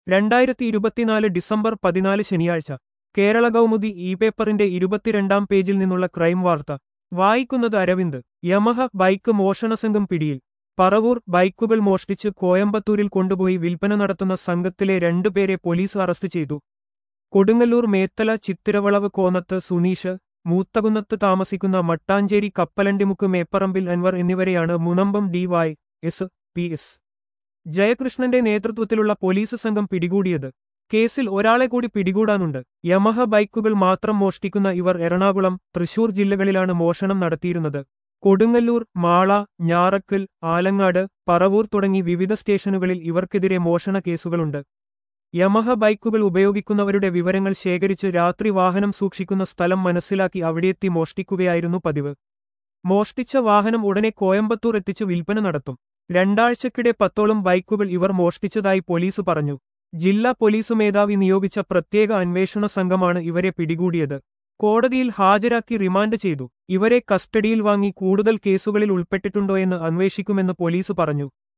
രണ്ടായിരത്തി ഇരുപത്തിനാല് ഡിസംബർ പതിനാല് ശനിയാഴ്ച കേരള കൗമുദി ഇ പേപ്പറിന്റെ ഇരുപത്തിരണ്ടാം പേജിൽ നിന്നുള്ള ക്രൈം വാർത്ത വായിക്കുന്നത് അരവിന്ദ് യമഹ ബൈക്ക് മോഷണസംഘം പിടിയിൽ പറവൂർ ബൈക്കുകൾ മോഷ്ടിച്ച് കോയമ്പത്തൂരിൽ കൊണ്ടുപോയി വിൽപ്പന നടത്തുന്ന സംഘത്തിലെ രണ്ടുപേരെ പോലീസ് അറസ്റ്റ് ചെയ്തു കൊടുങ്ങല്ലൂർ മേത്തല ചിത്തിരവളവ് കോന്നത്ത് സുനീഷ് മൂത്തകുന്നത്ത് താമസിക്കുന്ന മട്ടാഞ്ചേരി കപ്പലണ്ടിമുക്ക് മേപ്പറമ്പിൽ അൻവർ എന്നിവരെയാണ് Munambam D Y S P S ജയകൃഷ്ണന്റെ നേതൃത്വത്തിലുള്ള പോലീസ് സംഘം പിടികൂടിയത് കേസിൽ ഒരാളെ കൂടി പിടികൂടാനുണ്ട് യമഹ ബൈക്കുകൾ മാത്രം മോഷ്ടിക്കുന്ന ഇവർ എറണാകുളം തൃശൂർ ജില്ലകളിലാണ് മോഷണം നടത്തിയിരുന്നത് കൊടുങ്ങല്ലൂർ മാള ഞാറക്കൽ ആലങ്ങാട് പറവൂർ തുടങ്ങി വിവിധ സ്റ്റേഷനുകളിൽ ഇവർക്കെതിരെ മോഷണ കേസുകളുണ്ട് യമഹ ബൈക്കുകൾ ഉപയോഗിക്കുന്നവരുടെ വിവരങ്ങൾ ശേഖരിച്ച് രാത്രി വാഹനം സൂക്ഷിക്കുന്ന സ്ഥലം മനസ്സിലാക്കി അവിടെയെത്തി മോഷ്ടിക്കുകയായിരുന്നു പതിവ് മോഷ്ടിച്ച വാഹനം ഉടനെ കോയമ്പത്തൂർ എത്തിച്ച് വിൽപ്പന നടത്തും രണ്ടാഴ്ചക്കിടെ പത്തോളം ബൈക്കുകൾ ഇവർ മോഷ്ടിച്ചതായി പോലീസ് പറഞ്ഞു ജില്ലാ പോലീസ് മേധാവി നിയോഗിച്ച പ്രത്യേക അന്വേഷണ സംഘമാണ് ഇവരെ പിടികൂടിയത് കോടതിയിൽ ഹാജരാക്കി റിമാൻഡ് ചെയ്തു ഇവരെ കസ്റ്റഡിയിൽ വാങ്ങി കൂടുതൽ കേസുകളിൽ ഉൾപ്പെട്ടിട്ടുണ്ടോയെന്ന് അന്വേഷിക്കുമെന്ന് പോലീസ് പറഞ്ഞു